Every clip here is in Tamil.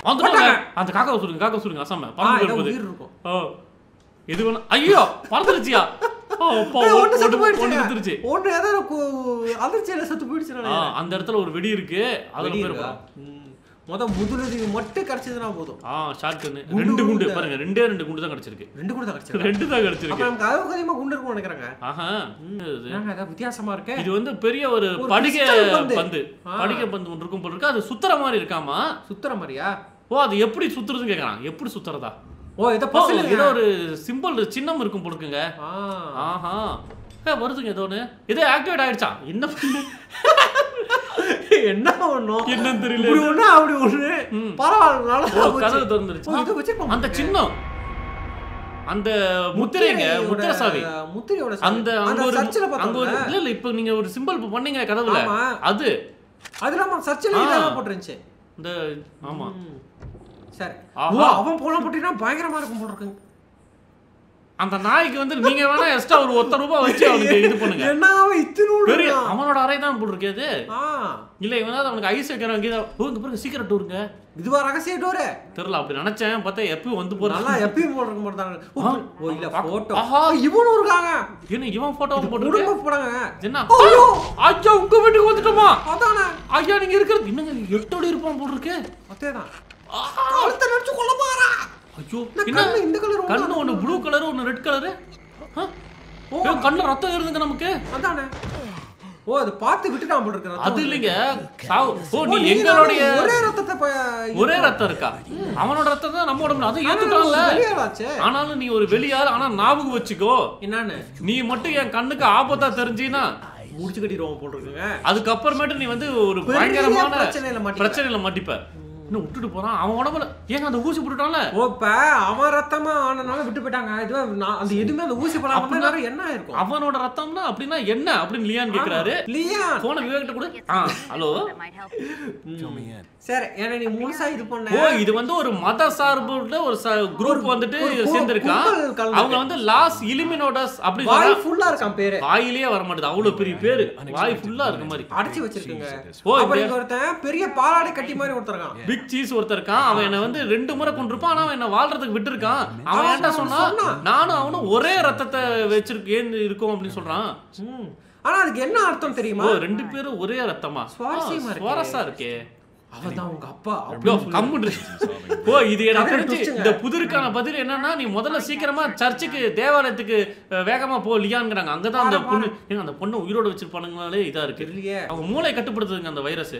வந்துட்டாங்க அந்த காக்காவை சொல்லுங்க காக்கா சொல்லுங்க அசாம ஆ, பறந்து ஏதோ போகுது உயிர் இருக்கும் ஓ எது வேணா ஐயோ பறந்துருச்சியா ஓ அப்பா ஏய், ஒண்ணு செத்து ஒன்று போயிடுச்சுங்க. வித்துருச்சு ஒண்ணு ஏதோ கு- அதிர்ச்சியில செத்து போயிடுச்சு ஆ, அந்த இடத்துல ஒரு வெடி இருக்கு அதுல வெடி பேர் இருக்கா? ம். முத முதலுதவி மட்டும் கிடைச்சதுன்னா போதும் ஆ ஷார்ட் கன்னு குண்டு ரெண்டு குண்டு குண்டு. பாருங்க ரெண்டே ரெண்டு குண்டு தான் கிடைச்சிருக்கு ரெண்டு கூட தான் கிடைச்சது ரெண்டு தான் அப்ப கிடைச்சிருக்கு நமக்கு அளவுக்கு அதிகமா குண்டு இருக்கும்னு நினைக்கிறாங்க ஆஹா இது- நாங்க ஏதாவது வித்தியாசமா இருக்கே இது வந்து பெரிய ஒரு ஒரு படிக pistol பந்து. பந்து ஆ. படிக பந்து ஒன்று இருக்கும் போல இருக்கு அது சுத்துற மாதிரி இருக்காமா சுத்துற மாதிரியா ஓ அது எப்படி சுத்துறதுன்னு கேக்குறான் எப்படி சுத்துறதா ஓ இத ஓ, பசங்க ஏதோ ஒரு சிம்பிள் சின்னம் இருக்கும் போல இருக்குங்க ஆஹா ஏ வருதுங்க ஏதோ ஒன்று இதே ஆக்டிவேட் ஆயிடுச்சா என்ன பண்ணு என்ன பண்ணும் என்னன்னு தெரியல இப்படி ஒண்ணு அப்படி ஒண்ணு ம். பரவாயில்ல நல்லா ஓ, போச்சு. கதவு திறந்துருச்சு ஓ, இதை வச்சிருப்போம் அந்த சின்னம் அந்த முத்திரைங்க முத்திரையோட- முத்திரை சாவி முத்திரையோட சாவி. அந்த அங்க அந்த ஒரு சர்ச்சில் அங்க ஒரு பார்த்தோம்ல இல்ல இல்ல இப்போ நீங்க ஒரு சிம்பிள் இப்போ பண்ணீங்க கதவுல ஆமா. அது அது இல்லாம சர்ச்சில் ஆ. இதெல்லாம் போட்டுருந்துச்சு இந்த ஆமா ம். சரி ஆஹா. ஓ அவன் போலாம் போட்டீங்கன்னா பயங்கரமா இருக்கும் போல இருக்குங்க அந்த நாய்க்கு வந்து நீங்க வேணா எக்ஸ்ட்ரா ஒரு ஒத்த ரூபாய் வச்சு அவனுக்கு இது பண்ணுங்க என்ன அவன் இத்தினூடு பெரிய இருக்கான். அவனோட அறை தான் போல் இருக்கு அது ஆ இல்ல இவனாவது அவனுக்கு ஐஸ் வைக்கிறான் கீதா ஓ இங்க பாருங்க சீக்கிரம் டூருங்க இதுவா ரகசிய டோரு தெரியல அப்படி நினைச்சேன் பார்த்தா எப்பயும் வந்து போறான் நல்லா எப்பயும் போல இருக்க மாட்டாங்க ஆ. ஓ இல்ல ஆ. போட்டோ ஆஹா. இவனும் இருக்காங்க என்ன இவன் போட்டோ போட்டு குடும்ப போடாங்க என்ன ஐயோ. ஐயா உங்க வீட்டுக்கு வந்துட்டோமா அதானே ஐயா நீங்க இருக்கிறது இன்னுங்க எட்டோடி இருப்பான் போல் இருக்கு அதேதான் ஆஹா. கழுத்தை நடிச்சு கொல்ல போறா ஐயோ என்ன என்ன கண்ணு இந்த கலர் கண்ணு ஒண்ணு ப்ளூ கலர் ஒண்ணு ரெட் கலரு ஓ. ஓ கண்ணுல ரத்தம் இருந்துங்க நமக்கு அதானே ஓ அது பார்த்து விட்டுட்டான் போல இருக்கு ரத்தம் அது இல்லைங்க சாவு ஓ ஓ, நீ நீங்க எங்களுடைய தான் ஒரே ரத்தத்தை ப- ஒரே ரத்தம் இருக்கா அவனோட ரத்தம் தான் நம்ம உடம்புல அதை ஆனா, ஏத்துக்கலாம்ல வெளியாளாச்சே. ஆனாலும் நீ ஒரு வெளியாள் ஆனா ஞாபகம் வச்சுக்கோ என்னன்னு நீ மட்டும் என் கண்ணுக்கு ஆபத்தா தெரிஞ்சினா முடிச்சு கட்டிடுவோம் போல் இருக்குங்க அதுக்கப்புறமேட்டு நீ வந்து ஒரு பெரிய பயங்கரமான பிரச்சனையில மாட்டிப்ப. பிரச்சனையில மாட்டிப்ப இன்னும் விட்டுட்டு போறான் அவன் உடம்புல ஏங்க அந்த ஊசி போட்டுட்டான்ல ஓ இப்ப அவன் ரத்தமா ஆனனால விட்டு போயிட்டாங்க இதுவே நான் அந்த எதுவுமே அந்த ஊசி போடாம அப்படின்னா- இருந்தா என்ன இருக்கும் அவனோட ரத்தம்னா அப்படின்னா என்ன அப்படின்னு லியான் கேக்குறாரு லியா போன விவேகிட்ட கூட ஆ hello that might help you. சரி ஏன்னா நீ முழுசா இது பண்ண ஓ இது வந்து ஒரு மத சார்புள்ள ஒரு குரூப் வந்துட்டு ஒரு கு- சேர்ந்திருக்கான் கும்பல் கலந்திருக்கு. அவங்க வந்து லாஸ் இலிமினோடஸ் அப்படி வாய் சொன்னா ஃபுல்லா இருக்கான் பேரு வாயிலேயே வர மாட்டேது அவ்வளவு பெரிய பேரு வாய் ஃபுல்லா இருக்க மாதிரி அடைச்சு வச்சிருக்குங்க ஓ, அப்புறம் இப்படியா? இங்க ஒருத்தன் பெரிய பாலாடை கட்டி மாதிரி ஒருத்தர் இருக்கான் பிக் சீஸ் ஒருத்தர் இருக்கான் அவன் என்ன வந்து ரெண்டு முறை கொண்டிருப்பான் ஆனா அவன் என்ன வாழ்றதுக்கு விட்டுருக்கான் அவன் அவன் என்கிட்ட சொன்னா சொன்னான். நானும் அவனும் ஒரே ரத்தத்தை வச்சிருக்கேன் இருக்கோம் அப்படின்னு சொல்றான் ம். ஆனா அதுக்கு என்ன அர்த்தம் தெரியுமா ஓ ரெண்டு பேரும் ஒரே ரத்தமா சுவாரஸ்யமா இருக்கே. சுவாரசா இருக்கே அவன் தான் உங்க அப்பா ஐயோ, கம்முன்னு ஓ இது எனக்கு கதை தெரிஞ்சு twistங்க. இந்த புதிருக்கான பதில் என்னன்னா நீ முதல்ல சீக்கிரமா சர்ச்சுக்கு தேவாலயத்துக்கு அஹ், வேகமா போ லியான்ங்கிறாங்க அங்கதான் அந்த வாடா, பொண்ணு ஏங்க அந்த பொண்ணை உயிரோட வச்சிருப்பானுங்களே இதா இருக்கு தெரியலையே அவங்க மூளை கட்டுப்படுத்துதுங்க அந்த வைரஸ்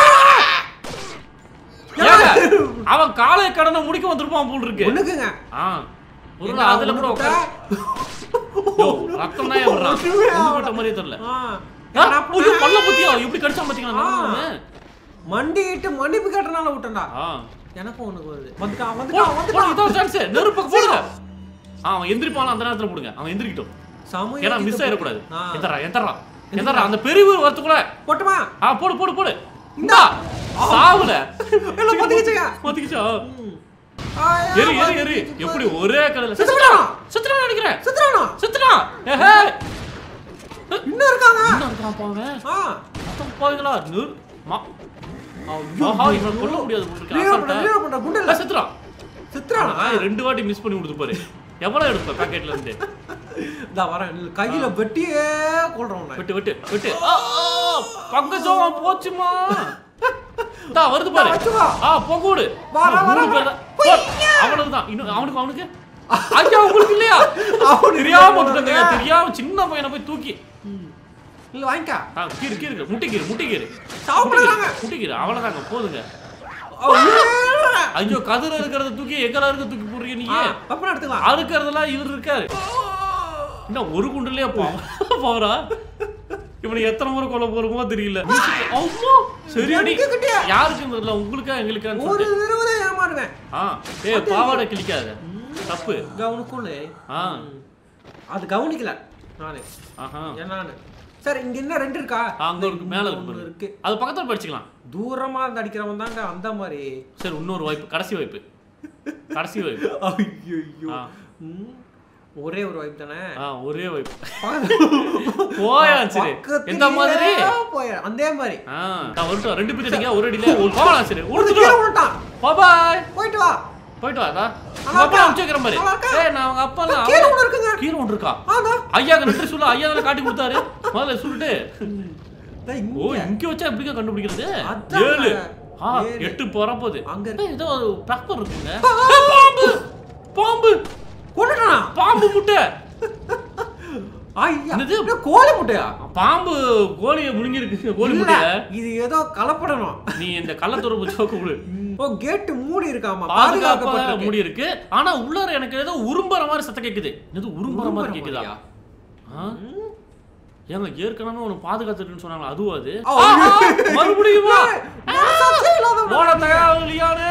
அவன் காலை கடனை முடிக்க வந்திருப்பான் போல் இருக்கு ஒண்ணுக்குங்க ஆ ஒரு என்ன, அதுல கூட ஒண்ணு உட்காரு. யோ, ரத்தம் தான் விடுறான் ஒண்ணுமே ஒண்ணு விட்ட மாதிரியே தெரியல ஆ. ஆ, என்ன ஐயோ, பண்ண? பல்ல பத்தியா எப்படி கடிச்சா பாத்தீங்களா ஆ. நான் மண்டிட்டு மன்னிப்பு கேட்டனால விட்டேன்டா ஆ எனக்கும் ஒண்ணுக்கு வருது வந்துட்டான் போடு, வந்துட்டான் போடு, வந்துட்டான் இதான் சான்ஸ் நெருப்புக்கு போடுங்க ஆ, அவன் எந்திரிப்பான் அந்த நேரத்துல போடுங்க அவன் எந்திரிக்கட்டும் சமயம் ஏன்னா மிஸ் இது ஆயிடக்கூடாது ஆ. எந்தரா எந்தரா எந்தரா அந்த பெரியவர் வரத்துக்குள்ள போட்டுமா ஆ போடு போடு போடு இந்தா சாவுல எல்லாம் பத்திக்கிச்சுங்க பாத்துக்கிச்சா ம். ஆயா, எரி எரி எரி பத்திக்கிச்சு எப்படி பாரு. ஒரே கடையில செத்துட்டானா? செத்துறான் நினைக்கிறேன் செத்துறானா செத்துறான் ஏஹே இன்னும் இருக்காங்க என்ன இருக்கான் பாவங்க ஆ மொத்தம் பாவங்களா நிறு மா ஆஹா இவன் கொல்ல முடியாது போல இருக்கு. ரீலோட் பண்ற அசால்ட்டா. ரீலோட் பண்ற குண்டல்ல இல்ல, செத்துறான் செத்துறானா ஆனா, ரெண்டு வாட்டி மிஸ் பண்ணி கொடுத்து பாரு எவ்வளவு எடுப்ப பாக்கெட்ல இருந்து இதா வரேன் நில்லு. கையில வெட்டியே கொள்றோம் உன்னை. விட்டு விட்டு விட்டு ஆ, ஆ, பங்கஜம் போச்சுமா தா வருது பாரு வச்சு வா. ஆ போகூடு வர, வர, மூணு பேர் வர. தான். போ. அவனுக்குதான் இன்னும் அவனுக்கு அவனுக்கு ஐயா உங்களுக்கு இல்லையா அவனுக்கு தெரியாம இல்ல வந்துட்டேங்க போல தெரியாம சின்ன பையனை போய் தூக்கி ம். இல்ல வாங்கிக்கா ஆ, கீறு கீறு முட்டிக்கீரு முட்டிக்கீரு சாப்பிடுறாங்க. முட்டிக்கீரு அவ்வளவுதாங்க போதுங்க ஐயோ. ஐயோ கதிர இருக்கிறத தூக்கி எங்கெல்லாம் இருக்க தூக்கி போடுறீங்க ஆ, நீங்க அப்புறம் எடுத்துக்கலாம் அறுக்கிறதெல்லாம் இவர் இருக்காரு இன்னும் ஒரு குண்டுலயே போறா இவனுக்கு எத்தனை முறை கொல்ல போறோமோ தெரியல அம்மா சரி அடி எனக்கு கிட்டயா? யாருக்கு தெரியல உங்களுக்கா எங்களுக்கான்னு ஒரு சொல்லிட்டு தடவை தான் ஏமாறுவேன் ஆ ஏய் பாவாடை கிழிக்காத தப்பு கவனிக்குள்ள ஆ அது கவனிக்கல நானு ஆஹா ஏன் நானு சரி இங்க என்ன ரெண்டு இருக்கா ஆ, அங்க ஒரு மேல இருக்கு ஒண்ணு பாரு. இருக்கு அது பக்கத்துல படிச்சுக்கலாம் தூரமா இருந்து அடிக்கிறவன் தாங்க அந்த மாதிரி சரி இன்னொரு வாய்ப்பு கடைசி வாய்ப்பு கடைசி வாய்ப்பு ஐயோ ஆ. ஒரே ஒரு வாய்ப்பு தானே ஆ ஒரே வாய்ப்பு போயா சரி எந்த மாதிரி போய அதே மாதிரி ஆ நான் வரட்டும் ரெண்டு பேர் அடிக்க ஒரு அடியில ஒரு போகலாம் சரி ஒரு உடுத்துக்கலாம் கீழே விட்டான் பாய் போயிட்டு வா போயிட்டு வாடா நல்லா உங்க அப்பா இருக்கா? அனுப்பிச்சு வைக்கிறேன் பாரு நல்லா இருக்கா? ஏய் நான் அவங்க அப்பா இல்ல, கீழே அவன்- ஒண்ணு இருக்குங்க. கீழே ஒன்று இருக்கா ஆனா ஐயாக்கு நன்றி சொல்லு ஐயா தானே காட்டி கொடுத்தாரு முதல்ல சொல்லிட்டு இங்க ஓ இங்க வச்சா எப்படிங்க கண்டுபிடிக்கிறது அதாங்க. ஏழு ஆ ஏழு. எட்டு போற போகுது அங்க ஏய், ஏதோ ஒரு பேப்பர் இருக்குங்க ஆ, ஆ, ஏய், பாம்பு பாம்பு கொண்டுட்டானா பாம்பு முட்டை ஐயா என்னது? என்ன கோழி முட்டையா பாம்பு கோழியை முழுங்கி இருக்கு கோழி இல்ல, முட்டைய இது ஏதோ கலப்படணும் நீ இந்த கள்ளத்துறவு சோக்கு கொடு ஓ கேட் மூடி இருக்காமா பாதுகாப்பா பாதுகாக்கப்பட்டிருக்கு மூடி இருக்கு ஆனா உள்ளார எனக்கு ஏதோ உரும்புற மாதிரி சத்தம் கேக்குது இது உரும்புற மாதிரி கேக்குதா மாதிரியா? ஆ? ஏங்க ஏற்கனவே உனக்கு பாதுகாத்துட்டுன்னு சொன்னாங்க அதுவும் அது ஆ, ஆஹா, மறுபடியும் வா. மனசாட்சியே இல்லாதவன். ஓட தயாரியானே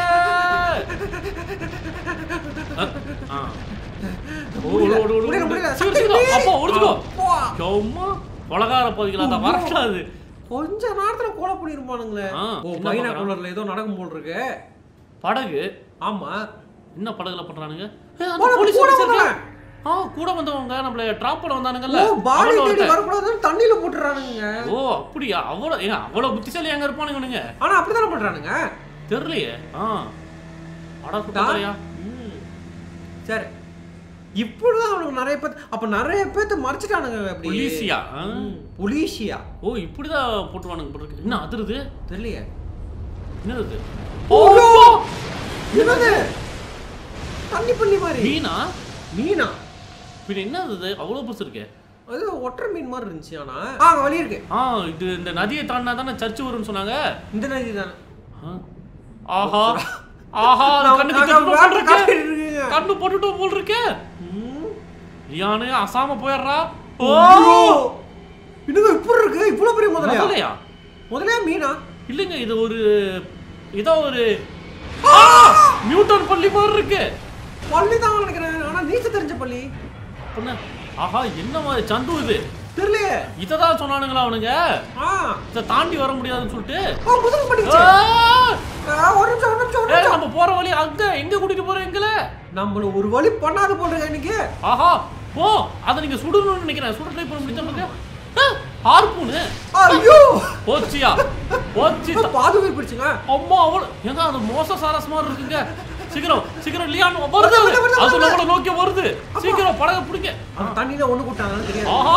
ஆ. ஓடு, ஓடு, ஓடு, ஓடு, முடியல, ஓடு. முடியல. சீக்கிரம், சக்தி சீக்கிரம். மீறி. அப்பா, ஒடுத்துக்கோ. அப்பா. சும்மா கொலகார பதிகளா தான் வரக்கூடாது கொஞ்ச நேரத்துல கோல பண்ணிருப்பானுங்களே ஆ, ஓ என்ன பைனா பார்க்கறான்? கலர்ல ஏதோ நடக்கும் போல் இருக்கு படகு ஆமா என்ன படகுல பண்றானுங்க ஏய், அந்த போடா, போலீஸ் கூட ஆஃபீஸர் வந்தவன். ஆ கூட வந்தவங்க நம்மள டிராப் பண்ண வந்தானுங்கல்ல ஓ பாடி அவனும் தேடி ஒருத்தன். வரக்கூடாதுன்னு தண்ணியில போட்டுறானுங்க ஓ அப்படியா அவ்வளவு ஏங்க அவ்வளவு புத்திசாலி எங்க இருப்பானுங்க இவனுங்க ஆனா அப்படித்தானே பண்றானுங்க தெரியலையே ஆ அட குட்டலையா ம். சரி இப்படிதான் அவனுக்கு நிறைய பேர் அப்ப நிறைய பேர்த்த மறைச்சிட்டானுங்க அப்படி புலீசியா ஆ. ம், புலீசியா ஓ இப்படிதான் போட்டுவானுங்க போல இருக்கு என்ன அதிருது தெரியலையே என்னது இது? ஓ, ஓ என்னது தண்ணி பண்ணி மாதிரி மீனா மீனா பின்ன என்ன இது அவ்வளவு பெருசு இருக்கே அது ஒற்றை மீன் மாதிரி இருந்துச்சு ஆனா ஆ அங்க வழி இருக்கு ஆ இது இந்த நதியை தாண்டினா தானே சர்ச்சு வரும்னு சொன்னாங்க இந்த நதி தானே ஆ. ஆஹா ஆஹா அது நான் கண்ணுக்கு உனக்காக தெரிஞ்சுட்டு போல் வேட்டை இருக்கே. காட்டிட்டு இருக்கேங்க. கண்ணு போட்டுட்டு போல் இருக்கே ம். லியானு அசாம போயிடுறா ஓ ஐயோ! என்னங்க இப்படி இருக்கு இவ்வளவு பெரிய முதலையா முதலையா முதலையா மீனா இல்லைங்க இது ஒரு ஏதோ ஒரு நியூட்டன் பள்ளி மாதிரி இருக்கு பள்ளி தான் நினைக்கிறேன் ஆனா நீச்சல் தெரிஞ்ச பள்ளி பொண்ணு ஆஹா என்ன மாதிரி சந்து இது தெரியலையே இதை தான் சொன்னானுங்களா அவனுங்க ஆ இதை தாண்டி வர முடியாதுன்னு சொல்லிட்டு ஓ முதல் படிச்சு ஆ! ஒரு நிமிஷம் ஒரு நிமிஷம் ஒரு ஏய், நிமிஷம் நம்ம போற வழி அங்க எங்க கூட்டிட்டு போற எங்கள நம்மள ஒரு வழி பண்ணாத போடுங்க இன்னைக்கு ஆஹா போ அதை நீங்க சுடணும்னு நினைக்கிறேன் சுட ட்ரை பண்ண முடியுதா ஹார்பூனு ஐயோ போச்சியா போச்சு பாது உயிர் பிடிச்சுங்க அம்மா அவள் ஏங்க அது மோச சாரஸ் மாதிரி இருக்குங்க சீக்கிரம் சீக்கிரம் லியான் வருது வருது, வருது, அது வருது. நம்மள நோக்கி வருது சீக்கிரம் படக பிடிங்க அந்த தண்ணியில ஒண்ணு கூட்டாங்கன்னு தெரியாது ஆஹா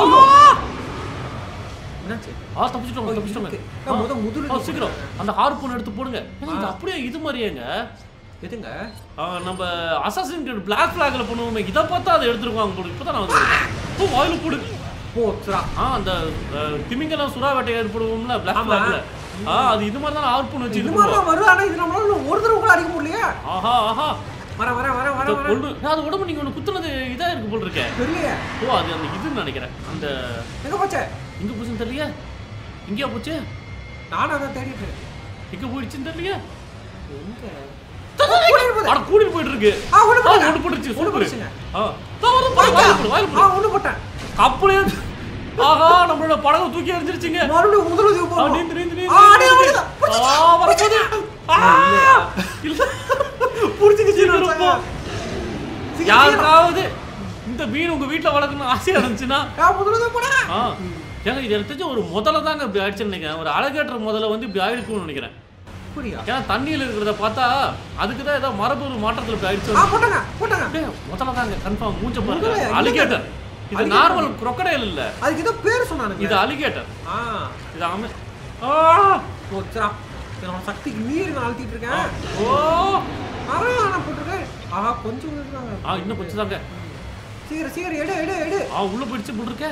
என்னாச்சு ஆ தப்பிச்சிட்டோம் ஓ, தப்பிச்சிட்டோங்க இருக்கு. ஆ, முத முதுகுல ஆ, சீக்கிரம் அந்த ஹார்பூன் எடுத்து போடுங்க ஏங்க, இது அப்படியே இது மாதிரியேங்க எதுங்க ஆ, நம்ம அசாசின் கிரீட் பிளாக் ஃபிளாக்ல பண்ணுவோமே இதை பார்த்தா அதை எடுத்துருவாங்க போடு இப்பதான் நான் வந்து ஓ வாயில போடு போச்சுரா ஆ அந்த அஹ், திமிங்கலம் சுறா வேட்டை ஏற்படுவோம்ல பிளாக் ஆமா. ஃபிளாக்ல ஆ அது இது மாதிரி தான் ஹார்பூன் வச்சு இது இது மாதிரி பண்ணுவோம். தான் வரும் ஆனா இது நம்மளால ஒரு தடவை கூட அடிக்க முடியலையா ஆஹா ஆஹா வர வர வர வர இதை வர கொண்டு நான் அது உடம்பு நீங்க ஒன்று குத்துனது இதா இருக்கு போல் இருக்கேன் தெரியலையே ஓ அது அந்த இதுன்னு நினைக்கிறேன் அந்த எங்க போச்சே எங்க போச்சுன்னு தெரியலையே எங்கேயா போச்சு நானும் அதான் தேடிட்டு இருக்கேன். எங்க போயிடுச்சுன்னு தெரியலையே எங்க கூட்டிட்டு போகுது. அட கூட்டிட்டு போயிட்டு இருக்கு ஆ, ஒண்ணு ஆ, போடுங்க. ஒண்ணு போட்டுருச்சு ஒண்ணு சூப்பர் போட்டுச்சுங்க. ஆ தா, வருது, பாரு, வாயில போடு, வாயில ஆ போடு. ஒண்ணு போட்டேன் கப்பலே ஆஹா நம்மளோட படகு தூக்கி எறிஞ்சிருச்சுங்க மறுபடியும் முதலுதவி ஆ, போடுவோம் நீந்து, நீந்து, நீந்து, ஆ, நீந்து, அடே, நீந்து. அவ்வளவுதான். ஆ, வரப்போகுது. ஆ, இல்லையா? இல்ல. புடிச்சுக்கிச்சு சீக்கிரம் போ. யாருக்காவது இந்த மீன் உங்க வீட்ல வளர்க்கணும்னு ஆசையா இருந்துச்சுன்னா முதலுதவி போட ஆ, ஏங்க இது எனக்கு தெரிஞ்ச ஒரு முதல்ல தாங்க இப்படி ஆயிடுச்சுன்னு நினைக்கிறேன் ஒரு அழகேற்ற முதல்ல வந்து இப்படி ஆயிருக்கும்னு நினைக்கிறேன் புரியா ஏன்னா தண்ணியில் இருக்கிறத பார்த்தா அதுக்கு தான் ஏதோ மரபு மாற்றத்தில் இப்படி ஆயிடுச்சு ஆ போட்டாங்க போட்டாங்க அப்படியே முதல்ல தாங்க கன்ஃபார்ம் மூஞ்ச முதல்ல, பாருங்க இல்ல. அலிகேட்டர் இது Alligator. நார்மல் crocodile இல்ல அதுக்கு ஏதோ பேர் சொன்னானுங்க இது அலிகேட்டர் ஆ இது ஆமே ஆ போச்சுரா என்னோட சக்திக்கு மீறி நான் அழுத்திட்டு ஆ. இருக்கேன் ஓ நிறைய நான் போட்டிருக்கேன் ஆஹா கொஞ்சம் இருக்குதாங்க. ஆ இன்னும் கொஞ்சம் தாங்க சீக்கிரம் சீக்கிரம் எடு எடு எடு ஆ உள்ள போயிடுச்சு போல் இருக்கே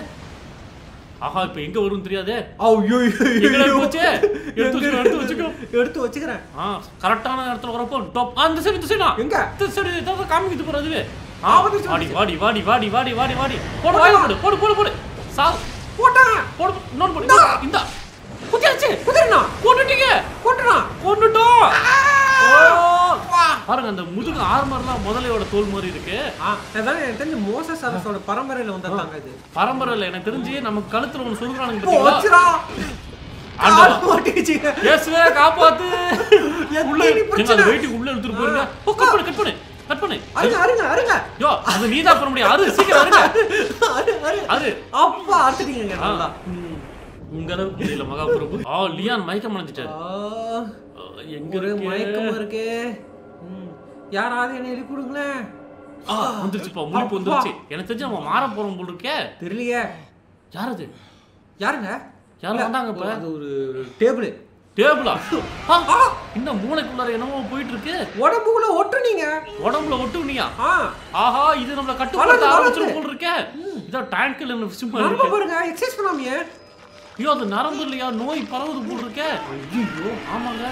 ஆஹா இப்போ எங்க வரும்னு தெரியாதே ஐயோ எங்கடா போச்சு எடுத்து வச்சுக்கோ எடுத்து வச்சுக்கோ எடுத்து வச்சுக்கிறேன் ஆ கரெக்டான இடத்துல வரப்போ டாப் அந்த சைடு இந்த சைடா எங்க இந்த சைடு இதான் காமிக்கிட்டு போற அதுவே ஆ, ஆ, வந்துருச்சு, வாடி வாடி வாடி வாடி வாடி வாடி வாடி போடு போடா. வாயில போடு போடு போடு போடு சா போட்டாங்க போடு இன்னொன்று போடு இந்தா. இந்த குத்தியாச்சு குதிரனா கொண்டுட்டீங்க கொட்டுனா கொண்டுட்டோம் ஓ. வா. பாருங்க அந்த முதுகு ஆர்மர்லாம் முதலையோட தோல் மாதிரி இருக்கு ஆ அதான் எனக்கு தெரிஞ்ச மோசஸ் அரசோட பரம்பரையில வந்திருந்தாங்க இது பரம்பரையில் எனக்கு தெரிஞ்சு நமக்கு கழுத்துல ஒன்று சொல்றானுங்க பாத்தீங்களா போச்சுரா ஆண்டவா. கால் மாட்டிக்கிச்சுங்க இயேசுவே காப்பாத்து உள்ள எத்தனை எங்க பிரச்சனை? அந்த வெயிட்டுக்கு உள்ள எடுத்துட்டு போயிருங்க ஓ கட் பண்ணு கட் பண்ணு கட் பண்ணு அருங்க அருங்க அருங்க யோ அது நீதான் பண்ண முடியும் அது சீக்கிரம் வருங்க அரு அரு அது அப்பா அறுத்துட்டீங்க ஆ. நல்லா உங்க அளவுக்கு தெரியல மகாபிரபு ஆ லியான் மயக்கம் அடைஞ்சிட்டாரு ஆ. அஹ், எங்க ஒரு இருக்கு? மயக்கமா இருக்கு ம். யாராவது என்ன எழுப்பி விடுங்களேன் ஆ, வந்துருச்சுப்பா முழிப்பு வந்துருச்சு எனக்கு தெரிஞ்சு நம்ம மாற போறோம் போல் இருக்கே தெரியலையே யார் அது யாருங்க யாரும் வந்தாங்க இப்ப அது ஒரு டேபிள் டேபிளா இன்னும் மூளைக்குள்ளார என்னமோ போயிட்டு இருக்கு உடம்புக்குள்ள ஒட்டுனீங்க உடம்புல ஒட்டுனியா ஆ ஆஹா இது நம்மள வளருது, கட்டுப்படுத்த ஆரம்பிச்சிரும் வளருது. போல் இருக்கே இதோ டேங்க்ல என்ன விஷயமா நரம்ப இருக்கு பாருங்க எக்ஸசைஸ் பண்ணாமையே ஐயோ அது நரம்பு இல்லையா நோய் பரவுது போல் இருக்கே ஐயோ ஆமாங்க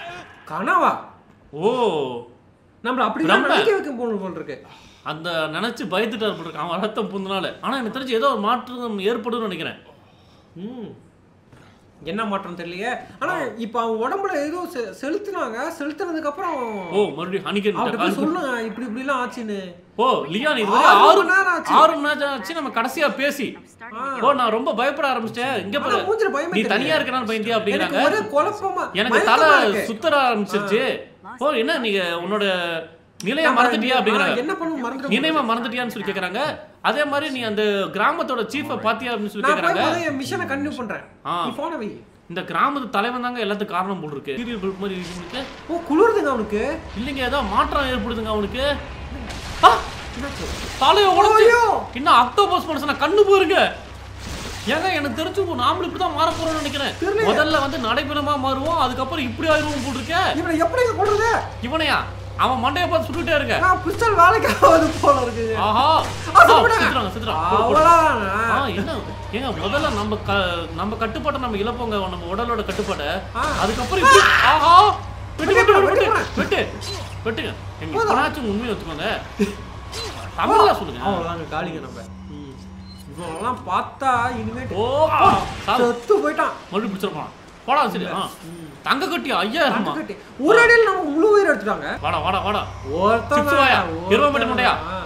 கனவா ஓ நம்மள அப்படி பிரம்ம. நினைக்க வைக்க போன போல் இருக்கு அந்த நினைச்சு பயந்துட்டார் போல் இருக்கு அவன் ரத்தம் புந்தனால ஆனா எனக்கு தெரிஞ்சு ஏதோ ஒரு மாற்றம் ஏற்படும்னு நினைக்கிறேன் ம் என்ன மாற்றம் தெரியலையே ஆனா இப்ப அவன் உடம்புல ஏதோ செ- செலுத்துனாங்க செலுத்துனதுக்கு அப்புறம் ஓ மறுபடியும் ஹனிகன் அவர்கிட்ட போய் சொல்லுங்க இப்படி இப்படி எல்லாம் ஆச்சுன்னு ஓ லியான் இது வரை ஆறு ஆறு மணி நேரம் ஆச்சு. ஆறு மணி நேரம் ஆச்சு நம்ம கடைசியா பேசி ஆ. ஓ நான் ரொம்ப பயப்பட ஆரம்பிச்சிட்டேன் இங்க ஆனா பாரு மூஞ்சில பயமே நீ தெரியல. தனியா இருக்கனால பயந்தியா எனக்கு அப்படிங்கிறாங்க ஒரே குழப்பமா எனக்கு தலை மயக்கமா இருக்கு. சுத்தர ஆரம்பிச்சிருச்சு ஓ என்ன நீங்க உன்னோட நிலைய நம்ம மறந்துட்டியா ஆ, அப்படிங்கிறாங்க என்ன பண்ணு மறந்துட்டு நினைவை மறந்துட்டியான்னு சொல்லி கேக்குறாங்க அதே மாதிரி நீ அந்த கிராமத்தோட சீஃபை பாத்தியா அப்படின்னு சொல்லி நான் போய் கேக்குறாங்க முதல்ல என் மிஷனை கண்டினியூ பண்றேன் ஆ. நீ போன வை இந்த கிராமத்து தலைவன் தாங்க எல்லாத்துக்கும் காரணம் போல் இருக்கு சீரியல் பல்ப் மாதிரி இருக்கு ஓ குளிருதுங்க அவனுக்கு இல்லைங்க ஏதோ மாற்றம் ஏற்படுதுங்க அவனுக்கு ஆ, என்னாச்சு? தலையை உடச்சு ஐயோ! இன்னும் அக்டோபஸ் மனுஷன கண்ணு போருங்க ஏங்க எனக்கு தெரிஞ்சு நாமளும் இப்படிதான் மாற போறோம்னு நினைக்கிறேன் தெரியலையே. முதல்ல வந்து நடைபெறமா மாறுவோம் அதுக்கப்புறம் இப்படி ஆயிடுவோம் போல் இருக்கே இவனை எப்படிங்க கொள்றது இவனையா அவன் மண்டையை பார்த்து சுட்டுட்டே இருக்க நான் பிஸ்டல் வேலைக்கு ஆகாது போல இருக்குங்க ஆஹா ஆ, ஆ, சுட்டுவிடுங்க. சுத்துறாங்க சுத்துறாங்க போடு, போடு. அவ்வளவுதானா? ஆ, என்ன ஏங்க முதல்ல நம்ம க நம்ம கட்டுப்பாட்டை நம்ம இழப்போங்க நம்ம உடலோட கட்டுப்பாட்டை ஆ. அதுக்கப்புறம் இப்படி ஆஹா வெட்டு வெட்டு வெட்டு வெட்டு வெட்டு, வெட்டு வெட்டுங்க எங்க போதும். இப்பனாச்சும் உண்மையை வச்சுக்கோங்க தமிழ்ல சொல்லுங்க அவ்வளவுதாங்க காலிங்க நம்ம ம். இவனெல்லாம் பார்த்தா இனிமேட்டு ஓ சாவு. செத்து போயிட்டான் மறுபடியும் பிடிச்சிருப்பான் போடா சரி ஆ தங்க கட்டி ஐயாயிரமா கட்டி. ஒரு அடியில் நம்ம முழு உயிர் எடுத்துட்டாங்க வாடா வாடா வாடா ஒருத்தன் சிப்ஸ் வாயா? ஒருத்தன் இருபது மணி முட்டையா? ஆ.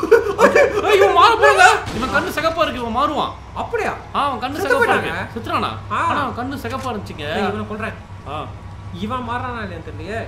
ஏய், இவன் மாற போறாங்க இவன் கண்ணு சிகப்பா இருக்கு இவன் மாறுவான் அப்படியா ஆ அவன் கண்ணு செத்து சிகப்பா இருக்கு போயிட்டாங்க. சுத்துறானா ஆ. ஆனா அவன் கண்ணு சிகப்பா இருந்துச்சுங்க ஏய், இவனை கொல்றேன் ஆ இவன் மாறானா இல்லையா தெரியலையே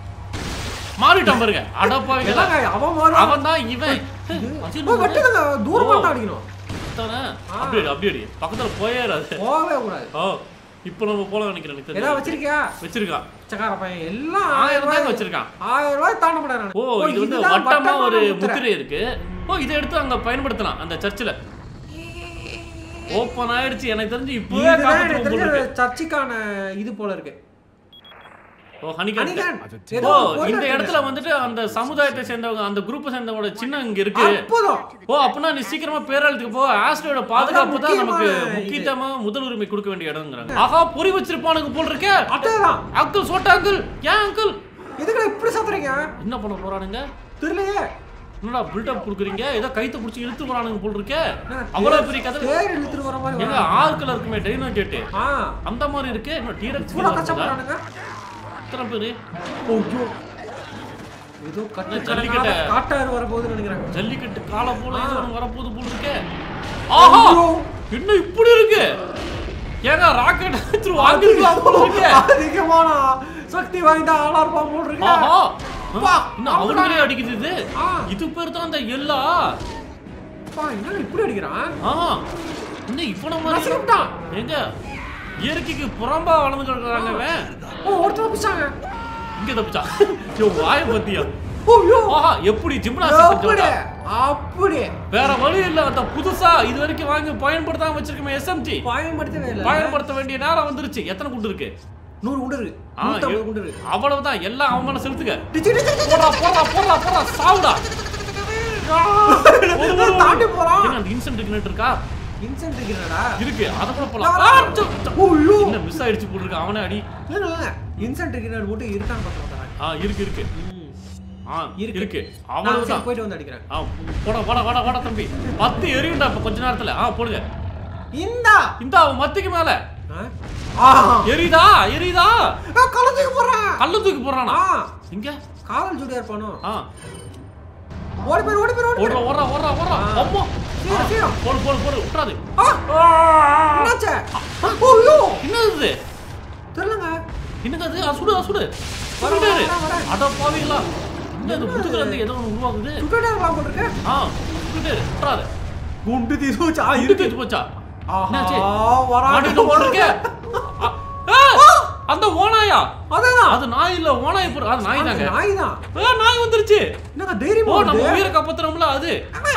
மாறிட்டான் பாருங்க அடப்பாவிங்களா எல்லாங்க அவன் மாறான் அவன் தான் இவன் போய் வெட்டுதுங்க தூரமா தான் அடிக்கணும் அப்படி அடி, அப்படி அடி பக்கத்துல போயிடாது போகவே கூடாது ஓ இப்போ நம்ம போல நினைக்கிறேன் எனக்கு தெரிஞ்சு. ஏதாவது வச்சிருக்கியா வச்சிருக்கான் பிச்சைக்கார பையன் எல்லாம் ஆயிரம் தாங்க ரூபாய் வச்சிருக்கான் ஆயிரம் ரூபாய் தாண்ட மாட்டேன் ஓ இது வந்து வட்டமா ஒரு முத்திரை இருக்கு ஓ இதை எடுத்து அங்க பயன்படுத்தலாம் அந்த சர்ச்சில் ஓப்பன் ஆயிடுச்சு எனக்கு தெரிஞ்சு இப்பவே இதுதான் எனக்கு காப்பாற்றுவோம் போல தெரிஞ்ச இருக்கு சர்ச்சுக்கான இது போல இருக்கு ஓ ஹனிகன் அனிகன் ஓ ஏதோ ஒரு பொருள் இந்த இருக்கு. இடத்துல வந்துட்டு அந்த சமுதாயத்தை சேர்ந்தவங்க அந்த குரூப்பை சேர்ந்தவங்களோட சின்னம் இங்க இருக்கு அற்புதம் ஓ அப்படின்னா நீ சீக்கிரமா பேராளத்துக்கு போ ஆஸ்ட்ரோட பாதுகாப்பு தான் நமக்கு முக்கியமான இது. முக்கியமா முதல் உரிமை கொடுக்க வேண்டிய இடம்ங்கிறாங்க ஆஹா பொறி வச்சிருப்பானுங்க போல் இருக்கே அதேதான் அங்கிள் சோட்டா அங்கிள் ஏன் அங்கிள் எதுக்கு இப்படி சாத்துறீங்க என்ன பண்ண போறானுங்க தெரியலையே என்னடா பில்டப் கொடுக்குறீங்க ஏதோ கைத்தை பிடிச்சி இழுத்து போறானுங்க போல் இருக்கே என்ன, அவ்வளவு பெரிய கதை தேர் இழுத்துட்டு வர மாதிரி எங்க வரான். ஆட்கள் இருக்குமே டைனோ கேட்டு ஆ அந்த மாதிரி இருக்கு இன்னும் டீரக்ஸ் இவ்வளவு கஷ்டப்படுறானுங்க எத்தனை பேரு ஐயோ ஏதோ கட்டு ஜல்லிக்கட்டை. காட்டாறு வர போகுதுன்னு நினைக்கிறேன் ஜல்லிக்கட்டு காலம் போல இது ஒண்ணு வரப்போகுது போல் இருக்கே ஆஹா ஐயோ. இன்னும் இப்படி இருக்கு ஏங்க ராக்கெட் வச்சு வாங்கிருக்கலாம் போல இருக்கு அதிகமான சக்தி வாய்ந்த ஆளா இருப்பான் போல் இருக்கு ஆஹா பா, இன்னும் அவங்களே அடிக்குது இது ஆ. இது பேர் தான் அந்த எல்லா அப்பா, என்ன இப்படி அடிக்கிறான் ஆஹா இன்னும் இவன மாதிரி நசுக்கிட்டான். எங்க இயற்கைக்கு புறம்பா வளர்ந்து கிடக்குறாங்க இவன். ஓ ஒருத்தர் பிடிச்சாங்க இங்க தப்பிச்சா ஐயோ வாய பத்தியா ஐயோ ஆஹா எப்படி ஜிம்னாஸ்டிக் அப்படி செஞ்சோடா அப்படி வேற வழி இல்ல அந்த புதுசா இது வரைக்கும் வாங்கி பயன்படுத்தாம வச்சிருக்கோமே எஸ்எம்ஜி பயன்படுத்தவே இல்லை பயன்படுத்த வேண்டிய நேரம் வந்துருச்சு எத்தனை குண்டு இருக்கு நூறு குண்டு இருக்கு ஆ, நூத்தம்பது எ- குண்டு இருக்கு அவ்வளவுதான் எல்லாம் அவன் மேல செலுத்துக்க டிச்சு, டிச்சு, டிச்சு. போடா போடா போடா போடா சாவுடா ஒரு, ஒரு, ஒரு. தாண்டி போறான் ஏங்க, அந்த இன்சென்ட் கிணட்டு இருக்கா இன்சென்ட் இருக்கிறடா இருக்கு அத கூட நான் போலாம் வரேன். ஆ, சு, சு. ஐயோ என்ன மிஸ் ஆயிடுச்சு போல இருக்கு அவனே அடி இல்ல இல்ல இன்சென்ட் இருக்கிற மட்டும் இருக்கான்னு பார்த்து வந்தாங்க ஆ இருக்கு இருக்கு ஆ இருக்கு. இருக்கு நான் சரி அவ்வளவுதான் போயிட்டு வந்து அடிக்கிறேன் ஆ போடா போடா போடா போடா தம்பி பத்து எரியும்டா இப்ப கொஞ்ச நேரத்துல ஆ போடுங்க இந்தா இந்த அவன் மத்திக்கு மேல ஆ? ஆ எரியுதா எரியுதா நான் கலந்துக்கு போறேன் கல்லு தூக்கி போடுறானா ஆ இங்க காதல் ஜோடியா இருப்பானோ ஆ ஓடி போயிரு ஓடி போயிரு ஓடி ஓடுறா போயிரு ஓடுறா ஓடுறா ஓடுறா ஆ. அம்மா சீக்கிரம், சீக்கிரம். போடு போடு போடு விட்டுறாது ஆ என்னாச்சு ஐயோ என்னது இது தெரியலங்க என்னங்க அது அது சுடு அது சுடு வரேன், சுடுடாரு. வரேன், வரேன். அட பாவீங்களா என்ன இது முதுகுல இருந்து ஏதோ ஒன்று உருவாகுது சுட்டுட்டே இருக்கலாம் போல இருக்கு ஆ சுட்டு விட்டுறாது குண்டு தீசு வச்சு ஆ இருக்கு போச்சா ஆஹா என்னாச்சு வரான் மாட்டிட்டு போட்டிருக்கே ஆ, ஆ, அந்த அந்த ஓனாயா அதான் அது நாய் இல்ல ஓனாய் பொறு அது நாய் தாங்க நாய் தான் ஆ, நாய் வந்துருச்சு என்னங்க ஓ தைரியமா நம்ம வருது? உயிரை காப்பாத்துறோம்ல அது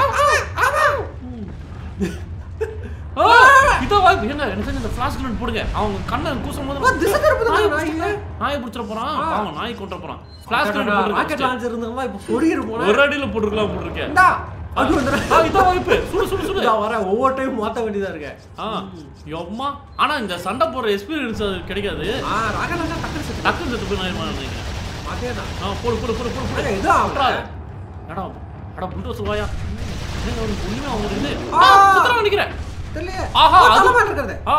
ஆ, இதோ வாய்ப்பு என்ன எனக்கு தெரிஞ்சு இந்த ஃபிளாஷ் கன் போடுங்க அவங்க கண்ணை கூசும் போது ஆ, திசை திருப்புது நாயை நாய். பிடிச்சிட்டு- நாயை பிடிச்சிட போறான் அவன் நாய் கொண்டு போறான் ஃபிளாஷ் கன் ராக்கெட் போடுங்க லான்ச் இருந்தவங்க இப்ப பொறியிரு போனா ஒரு அடியில போட்டுருக்கலாம் போட்டுருக்கேன் இந்தா அது வந்து ஆ, இதோ வாய்ப்பு சுடு சுடு சுடு இதா வர ஒவ்வொரு டைம் மாத்த வேண்டியதா இருக்கு ஆ எம்மா ஆனா இந்த சண்டை போடுற எக்ஸ்பீரியன்ஸ் அது கிடைக்காது ஆ ராக்கெட் லான்ச் டக்குனு செத்து டக்குன்னு செத்து போய் நான் நினைக்கிறேன் அதேதான் ஆ போடு போடு போடு போடு போடு ஏய், இதா விட்றாத. எடா அடா புல்டோசர் வாயா என்னங்க அவனுக்கு ஒண்ணுமே அவங்க இருக்குது ஆ. சுத்தரம் நினைக்கிறேன் தெரியலையே ஆஹா, ஓ, அது- தலைமையில இருக்கிறது ஆ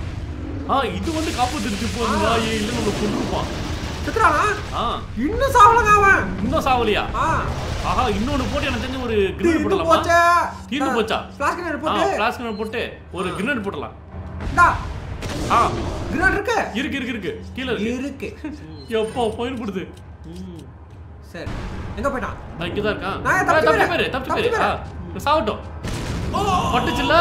ஆ இது வந்து காப்பாத்திருச்சு போ அந்த நாயை இல்ல நம்ம கொண்டுருப்பான் செத்துறானா ஆ இன்னும் சாவலங்க அவன் இன்னும் சாவலியா ஆ ஆஹா இன்னொன்னு போட்டு எனக்கு தெரிஞ்சு ஒரு கிரினேட் தீர்ந்து போடலாமா போச்சே தீர்ந்து போச்சா? ஃபிளாஷ் கிரேட் ஆ போட்டு ஃபிளாஷ் போட்டு ஒரு கிரினேட் போடலாம் இந்தா ஆ கிரேட் இருக்கு இருக்கு இருக்கு இருக்கு கீழ இருக்கு இருக்கு எப்போ பயன்படுது ம். சரி எங்க போயிட்டான் நான் இங்க தான் இருக்கான் நான் ஆ, தப்பிச்சு தப்பிச்சு போயிரு. பேரு தப்பிச்சு தப்பிச்சு பேரு ஆ சாவட்டும் பட்டுச்சுல்ல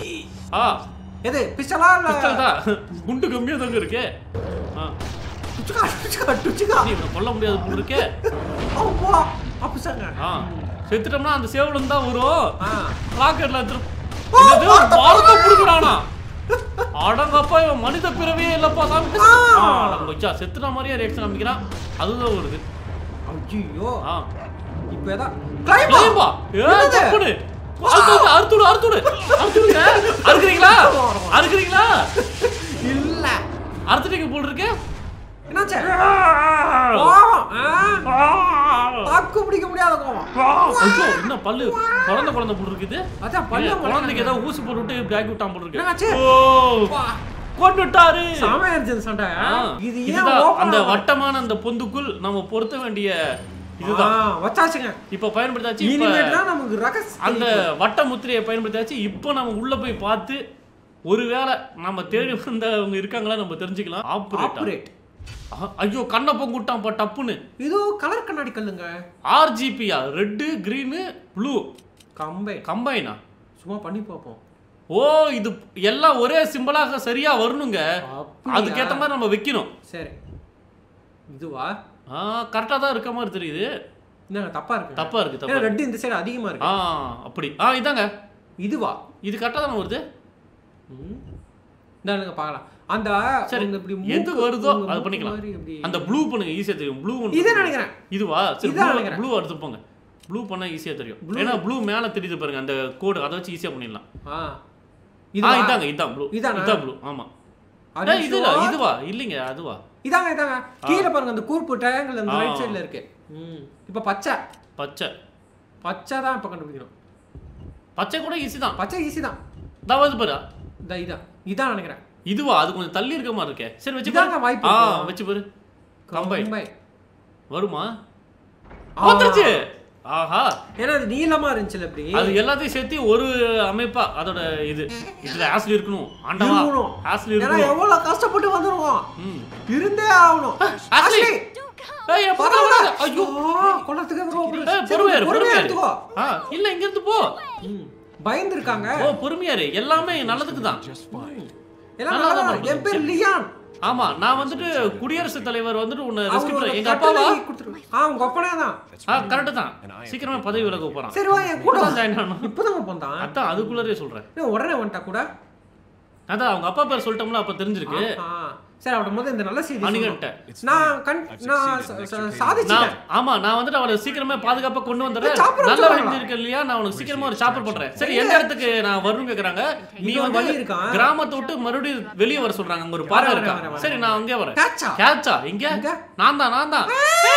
ஆ எது பிஸ்டலா இல்ல பிஸ்டல் தான் குண்டு கம்மியா தாங்க இருக்கு ஆ டுச்சுக்கா டுச்சுக்கா டுச்சுக்கா நீ இவனை கொல்ல முடியாது போல இருக்கே அப்பா அப்புசாங்க ஆ செத்துட்டோம்னா அந்த சேவலும் தான் வரும் ஆ ராக்கெட்ல எடுத்து என்னது பாரத புடுக்குறானா அடங்கப்பா இவன் மனித பிறவியே இல்லப்பா சாமி ஆ. ஆ நம்ம வச்சா செத்துன மாதிரியே ரியாக்ஷன் அமைக்கிறான் அதுதான் வருது ஐயோ ஆ இப்போ ஏதா கிளைம்பா கிளைம்பா ஏ என்னது? தப்புடு அறுத்துடு அறுத்துடு அறுத்துடு அறுத்துடுங்க அறுக்குறீங்களா அறுக்குறீங்களா இல்ல அறுத்துட்டீங்க போல் இருக்கு என்னாச்சு கோவம் ஆ? தாக்கு பிடிக்க முடியாத கோவம் ஐயோ என்ன பல்லு குழந்தை குழந்தை போல் இருக்குது அதான் பல்ல ஏ, குழந்தைக்கு ஏதாவது ஊசி போட்டு விட்டு பேக் விட்டான் போல் இருக்கு என்னாச்சு? ஓ வா. கொண்டுட்டாரு சாமையா இருந்துச்சு சண்டை ஆ, இது ஏன் இதுதான் open அந்த ஆகல? வட்டமான அந்த பொந்துக்குள் நம்ம பொருத்த வேண்டிய இதுதான் ஆ, வச்சாச்சுங்க இப்ப பயன்படுத்தாச்சு இப்ப இனிமேட் தான் நமக்கு ரகஸ் அந்த வட்ட முத்திரையை பயன்படுத்தாச்சு இப்போ நம்ம உள்ள போய் பார்த்து ஒருவேளை நம்ம தேடி வந்தவங்க இருக்காங்களா நம்ம தெரிஞ்சுக்கலாம் ஆப்ரேட் ஆப்ரேட் ஐயோ கண்ணை பொங்குட்டான் பா டப்புன்னு இதோ கலர் கண்ணாடி கல்லுங்க ஆர்ஜிபியா ரெட்டு கிரீனு ப்ளூ கம்பை கம்பைனா சும்மா பண்ணி பார்ப்போம் ஓ இது எல்லாம் ஒரே சிம்பிளாக சரியா வரணுங்க அப்படியா? அதுக்கேத்த மாதிரி நம்ம வைக்கணும் சரி இதுவா ஆ கரெக்டாக தான் இருக்க மாதிரி தெரியுது என்னங்க தப்பா இருக்கு தப்பா இருக்கு தப்பா ஏன்னா இருக்கு. ரெட் இந்த சைடு அதிகமா ஆ இருக்கு அப்படி ஆ இதாங்க இதுவா இது கரெக்டாக தானே வருது இந்தாங்க பார்க்கலாம் அந்த சரி உங்க இப்படி எது மூக்கு- வருதோ உங்க அது மூக்கு பண்ணிக்கலாம் மாதிரி இப்படி- அந்த ப்ளூ பண்ணுங்க ஈஸியா தெரியும் ப்ளூ இதை நினைக்கிறேன் இதுவா சரி இதான் ப்ளூ நினைக்கிறேன். ப்ளூ எடுத்து போங்க ப்ளூ பண்ணா ஈஸியா தெரியும் Blue. ஏன்னா ப்ளூ மேல தெரியுது பாருங்க அந்த கோடு அதை வச்சு ஈஸியா பண்ணிடலாம் ஆ ஆ இதுவா? இதாங்க இதான் ப்ளூ இதானா? இதான் ப்ளூ ஆமா Are ஏய், you இது இல்ல, sure? இதுவா இல்லைங்க அதுவா இதாங்க இதாங்க கீழே பாருங்க அந்த கூர்ப்பு ட்ரையாங்கிள் அந்த ஆ. ரைட் சைடுல இருக்கு ம் இப்போ பச்சை பச்சை பச்சை தான் இப்போ கண்டுபிடிக்கணும் பச்சை கூட ஈஸி தான் பச்சை ஈஸி தான் தாவது பாரு இந்த இதான் இதான் நினைக்கிறேன் இதுவா அது கொஞ்சம் தள்ளி இருக்க மாதிரி இருக்கே சரி வச்சு இதாங்க பாரு வாய்ப்பு ஆ இருக்கும். வச்சு பாரு கம்பை கம்பை வருமா ஆ. வந்துருச்சு ஆஹா ஏன்னா அது நீளமா இருந்துச்சுல இப்படி அது எல்லாத்தையும் சேர்த்து ஒரு அமைப்பா அதோட இது இதுல ஆசில் இருக்கணும் ஆண்டவா இருக்கணும். ஆசில் ஏன்னா இருக்கணும் எவ்வளவு கஷ்டப்பட்டு வந்துருவோம் ம் இருந்தே ஆகணும் ஆஸ்லி ஆஸ்லி, ஏய் எப்ப பரவாயில்ல. வராத? ஐயோ ஆ, கொல்லத்துக்கு அப்புறம் ஏய், சரி, பொறுமையா இரு, பொறுமையா பொறுமையா இரு. எடுத்துக்கோ ஆ இல்ல இங்க இருந்து போ ம். பயந்து இருக்காங்க ஓ பொறுமையா இரு எல்லாமே நல்லதுக்கு தான் Just fine. எல்லாம் நல்லா நல்லா தான் என் பேர் லியான் ஆமா நான் வந்துட்டு குடியரசுத் தலைவர் வந்துட்டு உன்னை அவர் ரெஸ்கியூ ஒரு பண்ண எங்க அப்பாவா கட்டளை கொடுத்துரு- ஆ உங்க அப்பனே தான் ஆ கரெக்ட் தான் சீக்கிரமா பதவி விலக போறான் சரி வா என் கூட இப்பதான் join ஆனோம். இப்பதாங்க போந்தான் அதான் அதுக்குள்ளரே சொல்றேன் ஏன் உடனே வந்துட்டா கூட அதான் அவங்க அப்பா பேர் சொல்லிட்டோம்ல அப்ப தெரிஞ்சிருக்கு ஆ, சரி அவட முதல்ல இந்த நல்ல செய்தி அணிகன்ட்டேன் சொல்லணும். நான் கண் நான் ச- ச- நான் சாதிச்சிட்டேன் ஆமா நான் வந்துட்டு அவளை சீக்கிரமா பாதுகாப்பா கொண்டு வந்துடுறேன் ஏய், chopper நல்ல வச்சுருவாங்களா? வழி இருக்கு இல்லையா நான் உனக்கு சீக்கிரமா ஒரு சாப்பர் பண்றேன் சரி எந்த இடத்துக்கு நான் வரணும் கேக்குறாங்க நீ இன்னொரு வந்து வழி இருக்கா? கிராமத்தை விட்டு மறுபடியும் வெளியே வர சொல்றாங்க அங்க ஒரு பாதை வரேன், இருக்கா வரேன், வரேன். சரி நான் அங்கே வரேன் கேட்சா கேட்சா இங்க இங்க? நான் தான் நான் தான்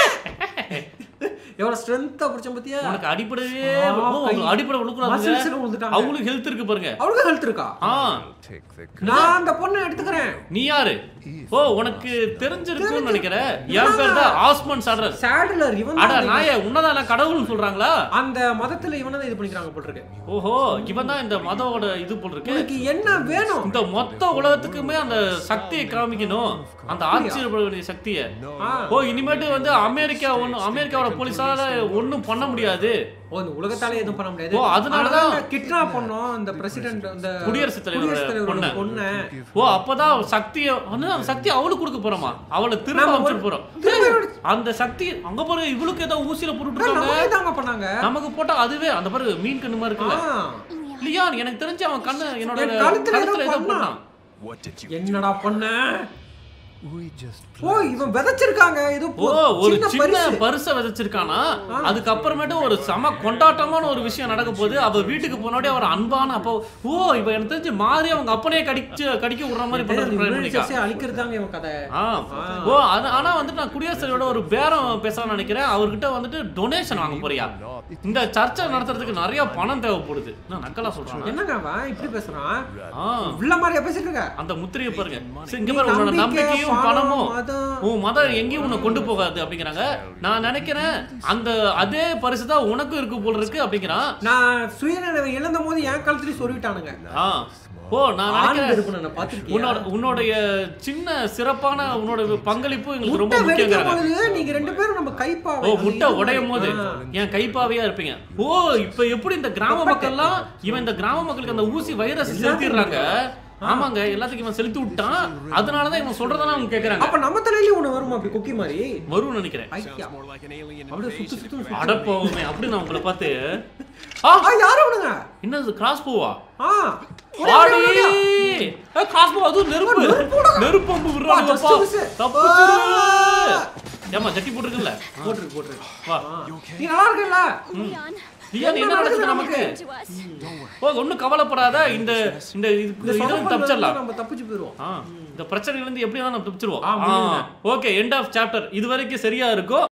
எவ்வளவு ஸ்ட்ரென்த்தா பிடிச்ச பத்தியா உனக்கு அடிப்படையே ஆ, ஓ, அவங்களுக்கு கை. அடிப்படை விழுக்கூடாது மசில்ஸ் விழுந்துட்டாங்க அவங்களுக்கு ஹெல்த் இருக்கு பாருங்க அவளுக்கு ஹெல்த் இருக்கா ஆ Take the நான் அந்த பொண்ணை எடுத்துக்கிறேன் நீ யாரு ஓ உனக்கு தெரிஞ்சிருக்கும்னு நினைக்கிறேன் என் பேர் தான் ஆஸ்மன் சடரர் சேடலர் இவன் அட தான் நாயே உன்னதான் நான் கடவுள்னு சொல்றாங்களா அந்த மதத்துல இவனை தான் இது பண்ணிக்கிறாங்க போட்டிருக்கு ஓஹோ இவன் தான் இந்த மதவோட இது போல் இருக்கு உனக்கு என்ன வேணும் இந்த மொத்த உலகத்துக்குமே அந்த சக்தியை காமிக்கணும் அந்த ஆச்சரியப்பட வேண்டிய சக்தியை ஆ. ஓ இனிமேட்டு வந்து அமெரிக்கா ஒண்ணு அமெரிக்காவோட போலீஸால ஒண்ணும் பண்ண முடியாது ஓ இந்த உலகத்தாலே எதுவும் பண்ண முடியாது ஓ, அதனாலதான் கிட்னாப் பண்ணோம் இந்த பிரசிடென்ட் இந்த குடியரசுத் தலைவரோட குடியரசுத் தலைவரோட பொண்ணை. பொண்ணை ஓ அப்பதான் சக்திய அந்த சக்தி அவளுக்கு கொடுக்க போறோமா அவளை திரும்ப நாம அமைச்சிட்டு போறோம் அந்த சக்தி அங்க பாரு இவளுக்கு ஏதோ ஊசியில போட்டுட்டு இருக்காங்க நமக்கு தாங்க பண்ணாங்க நமக்கு போட்டா அதுவே அந்த பாரு மீன் கண்ணு மாதிரி இருக்குல்ல ஆ, லியான் எனக்கு தெரிஞ்சு அவன் கண்ணு என்னோட என் கழுத்துல ஏதோ கழுத்துல ஏதோ பண்ணான். பண்ணான் What did you என்னடா பண்ண We just ஓ இவன் விதைச்சிருக்காங்க ஏதோ ஓ பொ- ஒரு சின்ன சின்ன பரிசு பரிசை விதைச்சிருக்கானா அதுக்கப்புறமேட்டு ஒரு செம கொண்டாட்டமான ஒரு விஷயம் நடக்க போகுது அவ வீட்டுக்கு போனோடே அவர் அன்பான அப்போ ஓ இவ எனக்கு தெரிஞ்சு மாறி அவங்க அப்பனே கடிச்சு கடிக்க விடுற மாதிரி பண்றது try பண்ணிருக்கா. சக்தியை அழிக்கிறதாங்க இவன் கதை ஆ. ஓ அது ஆனா வந்துட்டு நான் குடியரசுத் தலைவரோட ஒரு பேரம் பேசலாம்னு நினைக்கிறேன் அவர்கிட்ட வந்துட்டு டொனேஷன் வாங்க போறியா இந்த சர்ச்சை நடத்துறதுக்கு நிறைய பணம் தேவைப்படுது நான் நக்கலா சொல்றாங்க என்னங்க அவன் இப்படி பேசுறான் ஆ உள்ள மாதிரியா பேசிட்டு இருக்க அந்த முத்திரையை பாருங்க சரி, இங்க பாரு உன்னோட நம்பிக்கை, நம்பிக்கையும் பணம், பணமும் மதம். உன் மதம் எங்கேயும் உன்னை கொண்டு போகாது அப்படிங்கிறாங்க நான் நினைக்கிறேன் அந்த அதே பரிசு தான் உனக்கும் இருக்கு போல இருக்கு அப்படிங்கிறான் நான் சுயநினைவை இழந்த போது என் கழுத்துலயும் சொல்லிட்டானுங்க ஆ ஓ நான் ஆண் நினைக்கிறேன் கருப்பு நான் பார்த்திருக்கேன் உன்னோட உன்னுடைய சின்ன சிறப்பான உன்னோட பங்களிப்பு எங்களுக்கு ரொம்ப முட்டை வெடிக்கும் முக்கியங்கிறாங்க பொழுது நீங்க ரெண்டு பேரும் நம்ம கைப்பாவை ஓ அது முட்டை இது உடையும் போது ஆ. என் கைப்பாவையா இருப்பீங்க ஓ இப்ப எப்படி இந்த கிராம மக்கள்லாம் இவன் இந்த கிராம மக்களுக்கு அந்த ஊசி வைரஸ் செலுத்திடுறாங்க ஆமாங்க எல்லாத்துக்கும் இவன் செலுத்தி விட்டான் அதனாலதான் இவன் சொல்றதான அவங்க கேக்குறாங்க அப்ப நம்ம தலையிலயும் ஒண்ணு வருமா அப்படி கொக்கி மாதிரி வரும்னு நினைக்கிறேன் ஐயா more like an alien அப்படியே சுத்து invasion? சுத்து அடப்போவுமே அப்படி நான் உங்களை பார்த்து ஆ ஆ யாரு அவனுங்க என்னது கிராஸ் போவா ஆ ஆடி கிராஸ் போ அதுவும் நெருப்பு நெருப்பு அம்பு விடுறாங்கப்பா just miss. தப்பிச்சிரு ஆ. ஏமா ஜட்டி போட்டுருக்குல்ல போட்டுருக்கு போட்டுருக்கு வா நீ நல்லா இருக்கல Leon, லியான் என்ன நடக்குது நமக்கு to us. ஓ ஒண்ணும் கவலைப்படாத இந்த இந்த இது இந்த இதுல சொதப்பல்ல தப்பிச்சிடலாம் இருந்து நம்ம தப்பிச்சு போயிருவோம் ஆ இந்த பிரச்சனையில இருந்து எப்படி வேணா நம்ம தப்பிச்சிருவோம் ஆ, முடியுங்க. ஓகே எண்ட் ஆஃப் சாப்டர் இது வரைக்கும் சரியா இருக்கும்